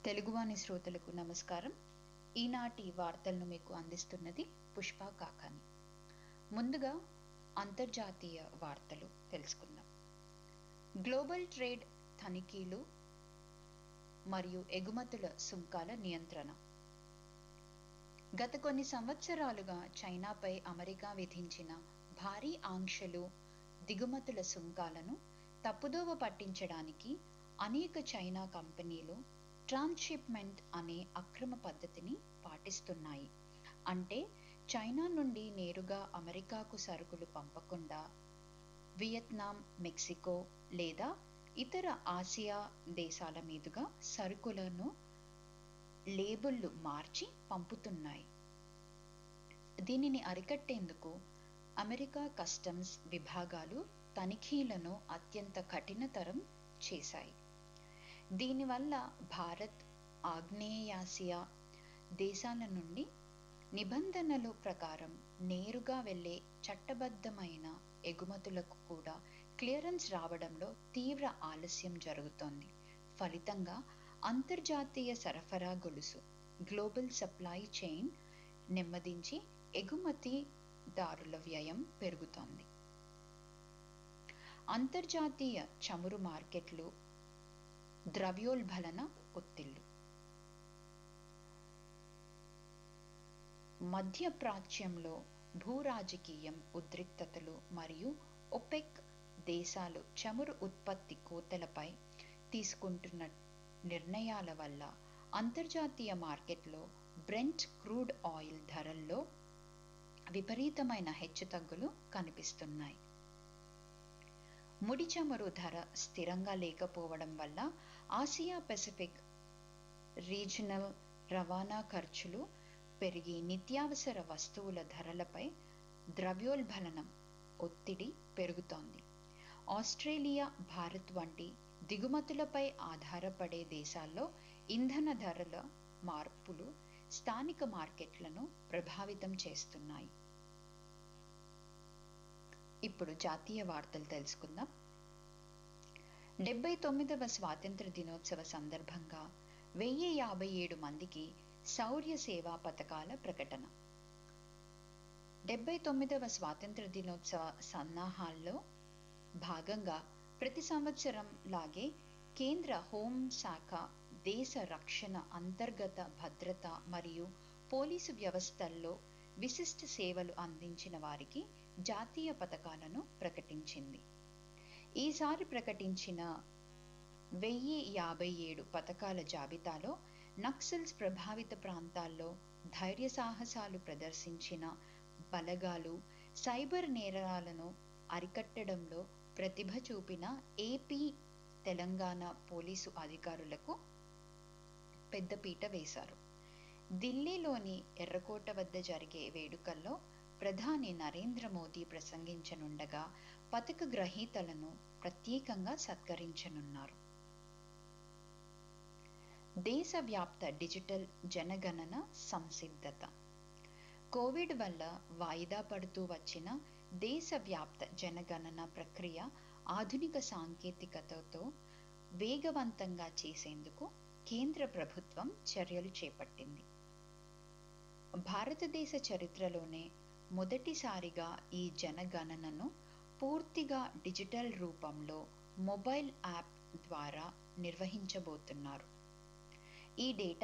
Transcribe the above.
తెలుగువాణి శ్రోతలకు నమస్కారం ఈనాటి వార్తలను మీకు అందిస్తున్నది పుష్ప కాకాని ముందుగా అంతర్జాతీయ వార్తలు తెలుసుకుందాం గ్లోబల్ ట్రేడ్ తనిఖీలు మరియు ఎగుమతుల సుంకాల నియంత్రణ గత కొన్ని సంవత్సరాలుగా చైనాపై అమెరికా విధించిన భారీ ఆంక్షలు దిగుమతుల సుంకాలను తప్పుదోవ పట్టించడానికి అనేక చైనా కంపెనీలు ట్రాన్స్షిప్మెంట్ అనే అక్రమ పద్ధతిని పాటిస్తున్నాయి అంటే చైనా నుండి నేరుగా అమెరికాకు సరుకులు పంపకుండా వియత్నాం మెక్సికో లేదా ఇతర ఆసియా దేశాల మీదుగా సరుకులను లేబుళ్లు మార్చి పంపుతున్నాయి దీనిని అరికట్టేందుకు అమెరికా కస్టమ్స్ విభాగాలు తనిఖీలను అత్యంత కఠినతరం చేశాయి దీనివల్ల భారత్ ఆగ్నేయాసియా దేశాల నుండి నిబంధనలు ప్రకారం నేరుగా వెళ్ళే చట్టబద్ధమైన ఎగుమతులకు కూడా క్లియరెన్స్ రావడంలో తీవ్ర ఆలస్యం జరుగుతోంది ఫలితంగా అంతర్జాతీయ సరఫరా గొలుసు గ్లోబల్ సప్లై చైన్ నెమ్మదించి ఎగుమతిదారుల వ్యయం పెరుగుతోంది అంతర్జాతీయ చమురు మార్కెట్లు ద్రవ్యోల్బలన ఒత్తిళ్లు మధ్య ప్రాచ్యంలో భూరాజకీయం ఉద్రిక్తతలు మరియు ఒపెక్ దేశాలు చమురు ఉత్పత్తి కోతలపై తీసుకుంటున్న నిర్ణయాల వల్ల అంతర్జాతీయ మార్కెట్లో బ్రెంట్ క్రూడ్ ఆయిల్ ధరల్లో విపరీతమైన హెచ్చుతగ్గులు కనిపిస్తున్నాయి ముడి చమురు ధర స్థిరంగా లేకపోవడం వల్ల ఆసియా పెసిఫిక్ రీజనల్ రవాణా ఖర్చులు పెరిగి నిత్యావసర వస్తువుల ధరలపై ద్రవ్యోల్బలనం ఒత్తిడి పెరుగుతోంది ఆస్ట్రేలియా భారత్ వంటి దిగుమతులపై ఆధారపడే దేశాల్లో ఇంధన ధరల మార్పులు స్థానిక మార్కెట్లను ప్రభావితం చేస్తున్నాయి ఇప్పుడు జాతీయ వార్తలు తెలుసుకుందాం డెబ్బై తొమ్మిదవ స్వాతంత్ర దినోత్సవ సందర్భంగా వెయ్యి యాభై ఏడు మందికి శౌర్య సేవా పథకాల ప్రకటన డెబ్బై తొమ్మిదవ స్వాతంత్ర దినోత్సవ సన్నాహాల్లో భాగంగా ప్రతి సంవత్సరం లాగే కేంద్ర హోంశాఖ దేశ రక్షణ అంతర్గత భద్రత మరియు పోలీసు వ్యవస్థల్లో విశిష్ట సేవలు అందించిన వారికి జాతీయ పథకాలను ప్రకటించింది ఈసారి ప్రకటించిన వెయ్యి యాభై ఏడు పథకాల జాబితాలో నక్సల్స్ ప్రభావిత ప్రాంతాల్లో ధైర్య సాహసాలు ప్రదర్శించిన బలగాలు సైబర్ నేరాలను అరికట్టడంలో ప్రతిభ చూపిన ఏపీ తెలంగాణ పోలీసు అధికారులకు పెద్దపీట వేశారు ఢిల్లీలోని ఎర్రకోట వద్ద జరిగే వేడుకల్లో ప్రధాని నరేంద్ర మోదీ ప్రసంగించనుండగా పథక గ్రహీతలను ప్రత్యేకంగా సత్కరించనున్నారు దేశవ్యాప్త డిజిటల్ జనగణన సంసిద్ధత కోవిడ్ వల్ల వాయిదా పడుతూ వచ్చిన దేశవ్యాప్త జనగణన ప్రక్రియ ఆధునిక సాంకేతికతతో వేగవంతంగా చేసేందుకు కేంద్ర ప్రభుత్వం చర్యలు చేపట్టింది భారతదేశ చరిత్రలోనే మొదటిసారిగా ఈ జనగణనను పూర్తిగా డిజిటల్ రూపంలో మొబైల్ యాప్ ద్వారా నిర్వహించబోతున్నారు ఈ డేటా